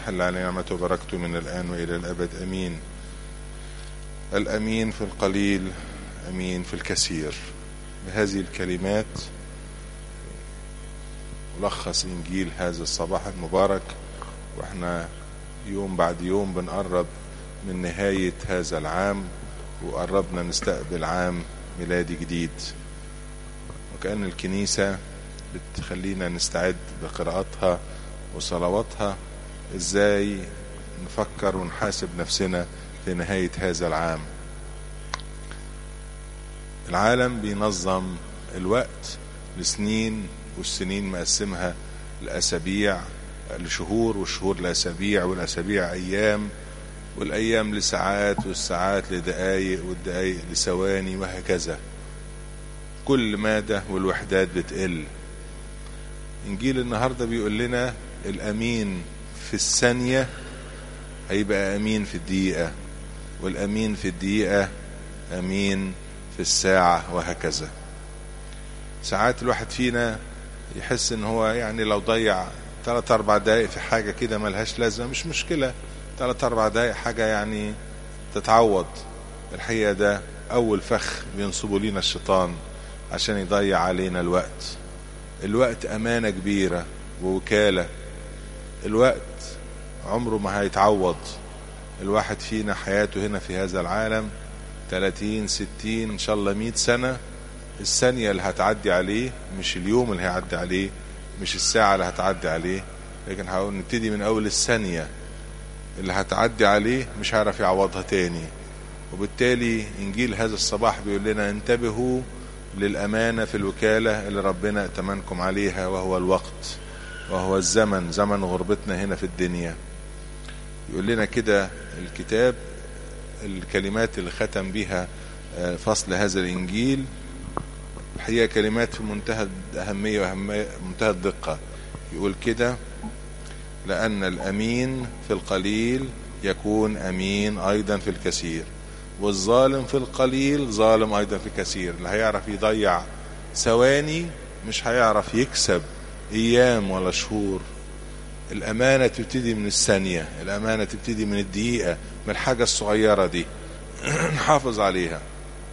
حل على نعمته وبركته من الآن وإلى الأبد أمين الأمين في القليل أمين في الكثير بهذه الكلمات ملخص إنجيل هذا الصباح المبارك وإحنا يوم بعد يوم بنقرب من نهاية هذا العام وقربنا نستقبل عام ميلادي جديد وكأن الكنيسة بتخلينا نستعد بقراءاتها وصلواتها ازاي نفكر ونحاسب نفسنا في نهاية هذا العام العالم بينظم الوقت لسنين والسنين مقسمها لأسابيع لشهور والشهور لأسابيع والأسابيع أيام والأيام لساعات والساعات لدقايق والدقايق لثواني وهكذا كل مادة والوحدات بتقل إنجيل النهاردة بيقول لنا الأمين في الثانية هيبقى أمين في الدقيقة والأمين في الدقيقة أمين في الساعة وهكذا ساعات الواحد فينا يحس ان هو يعني لو ضيع ثلاث اربع دقايق في حاجة كده ملهاش لازمة مش مشكلة ثلاث اربع دقايق حاجة يعني تتعوض الحقيقة ده اول فخ بينصبه لينا الشيطان عشان يضيع علينا الوقت الوقت امانة كبيرة ووكالة الوقت عمره ما هيتعوض الواحد فينا حياته هنا في هذا العالم 30 60 ان شاء الله 100 سنة الثانية اللي هتعدي عليه مش اليوم اللي هيعدي عليه مش الساعة اللي هتعدي عليه لكن هقول نبتدي من اول الثانية اللي هتعدي عليه مش هيعرف يعوضها تاني وبالتالي انجيل هذا الصباح بيقول لنا انتبهوا للأمانة في الوكالة اللي ربنا ائتمنكم عليها وهو الوقت وهو الزمن زمن غربتنا هنا في الدنيا يقول لنا كده الكتاب الكلمات اللي ختم بها فصل هذا الإنجيل الحقيقة كلمات في منتهى الأهمية ومنتهى الدقة يقول كده لأن الأمين في القليل يكون أمين أيضا في الكثير والظالم في القليل ظالم أيضا في الكثير اللي هيعرف يضيع ثواني مش هيعرف يكسب أيام ولا شهور الأمانة تبتدي من الثانية الأمانة تبتدي من الدقيقة من الحاجة الصغيرة دي نحافظ عليها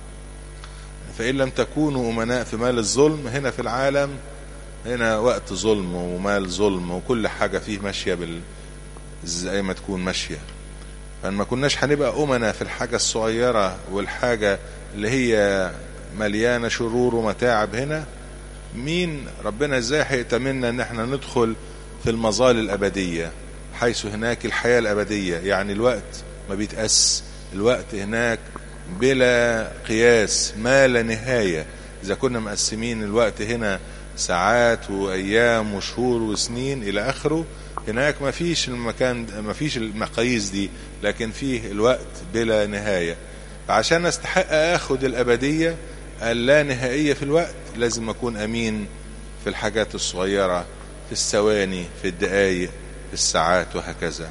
فإن لم تكونوا أمناء في مال الظلم هنا في العالم هنا وقت ظلم ومال ظلم وكل حاجة فيه ماشية بال زي ما تكون ماشية فما كناش هنبقى أمنا في الحاجة الصغيرة والحاجة اللي هي مليانة شرور ومتاعب هنا مين ربنا ازاي هيأتمنى ان احنا ندخل في المظال الأبدية حيث هناك الحياة الأبدية يعني الوقت ما بيتقاس الوقت هناك بلا قياس ما لا نهاية إذا كنا مقسمين الوقت هنا ساعات وأيام وشهور وسنين إلى آخره هناك ما فيش المكان ما فيش المقاييس دي لكن فيه الوقت بلا نهاية فعشان استحق اخد الابدية اللا نهائية في الوقت لازم اكون امين في الحاجات الصغيرة في الثواني في الدقايق في الساعات وهكذا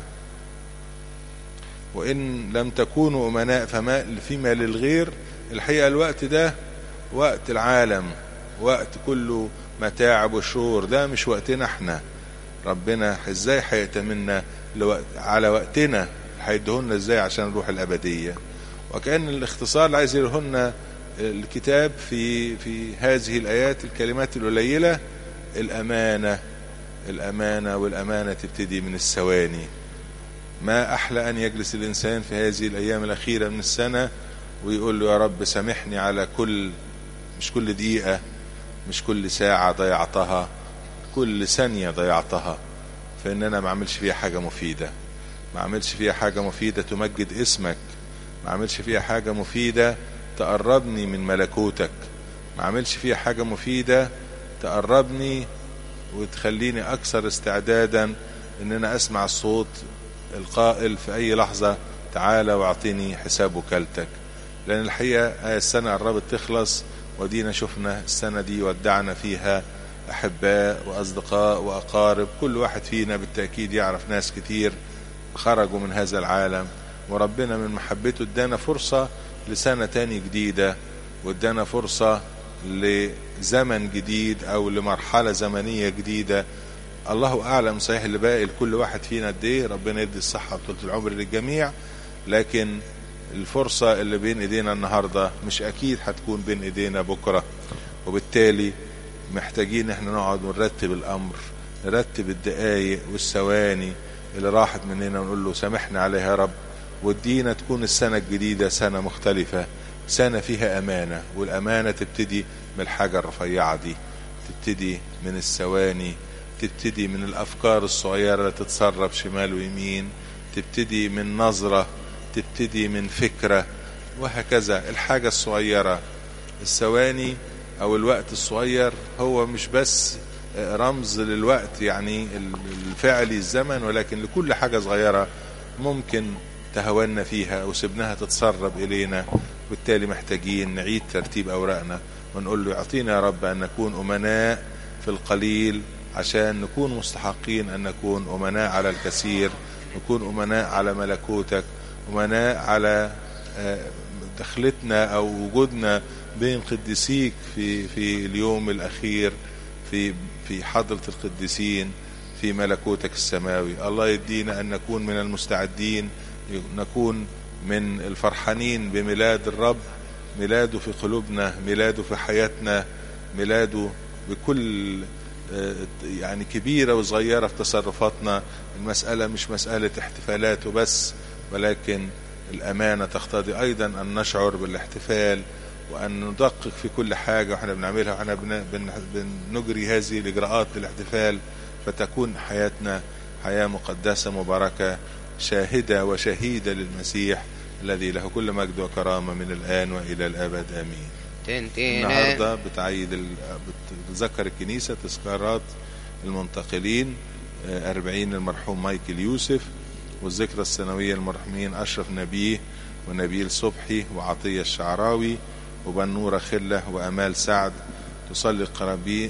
وان لم تكونوا امناء فما فيما للغير الحقيقة الوقت ده وقت العالم وقت كله متاعب وشرور ده مش وقتنا احنا ربنا ازاي هيأتمنا لوقت على وقتنا هيدهولنا ازاي عشان نروح الابديه وكان الاختصار اللي عايز يقولهن الكتاب في في هذه الايات الكلمات القليله الامانه الامانه والامانه تبتدي من الثواني ما احلى ان يجلس الانسان في هذه الايام الاخيره من السنه ويقول له يا رب سامحني على كل مش كل دقيقه مش كل ساعه ضيعتها كل ثانية ضيعتها فإن أنا ما أعملش فيها حاجة مفيدة ما أعملش فيها حاجة مفيدة تمجد اسمك ما أعملش فيها حاجة مفيدة تقربني من ملكوتك ما أعملش فيها حاجة مفيدة تقربني وتخليني أكثر استعدادا إن أنا أسمع الصوت القائل في أي لحظة تعالى واعطيني حساب وكالتك لأن الحقيقة السنة قربت تخلص ودينا شفنا السنة دي ودعنا فيها أحباء وأصدقاء وأقارب كل واحد فينا بالتأكيد يعرف ناس كتير خرجوا من هذا العالم وربنا من محبته ادانا فرصة لسنة تاني جديدة وادانا فرصة لزمن جديد أو لمرحلة زمنية جديدة الله اعلم صحيح اللي باقي لكل واحد فينا قد ايه ربنا يدي الصحه وطولة العمر للجميع لكن الفرصه اللي بين ايدينا النهارده مش اكيد هتكون بين ايدينا بكره وبالتالي محتاجين احنا نقعد ونرتب الامر نرتب الدقايق والثواني اللي راحت مننا ونقول له سامحنا عليها يا رب وادينا تكون السنة الجديدة سنة مختلفة سنة فيها أمانة والأمانة تبتدي من الحاجة الرفيعة دي تبتدي من الثواني تبتدي من الأفكار الصغيرة اللي تتسرب شمال ويمين تبتدي من نظرة تبتدي من فكرة وهكذا الحاجة الصغيرة الثواني أو الوقت الصغير هو مش بس رمز للوقت يعني الفعلي الزمن ولكن لكل حاجة صغيرة ممكن تهاونا فيها وسبناها تتسرب إلينا بالتالي محتاجين نعيد ترتيب أوراقنا ونقول له يعطينا يا رب أن نكون أمناء في القليل عشان نكون مستحقين أن نكون أمناء على الكثير نكون أمناء على ملكوتك أمناء على دخلتنا أو وجودنا بين قديسيك في في اليوم الأخير في في حضرة القديسين في ملكوتك السماوي الله يدينا أن نكون من المستعدين نكون من الفرحانين بميلاد الرب ميلاده في قلوبنا ميلاده في حياتنا ميلاده بكل يعني كبيرة وصغيرة في تصرفاتنا المسألة مش مسألة احتفالات وبس ولكن الأمانة تقتضي أيضا أن نشعر بالاحتفال وأن ندقق في كل حاجة وإحنا بنعملها وإحنا بنجري هذه الإجراءات للاحتفال فتكون حياتنا حياة مقدسة مباركة شاهدة وشهيدة للمسيح الذي له كل مجد وكرامة من الآن وإلى الأبد آمين النهاردة بتعيد بتذكر الكنيسة تذكارات المنتقلين أربعين المرحوم مايكل يوسف والذكرى السنوية المرحومين أشرف نبيه ونبيل صبحي وعطية الشعراوي وبنورة خلة وأمال سعد تصلي القرابين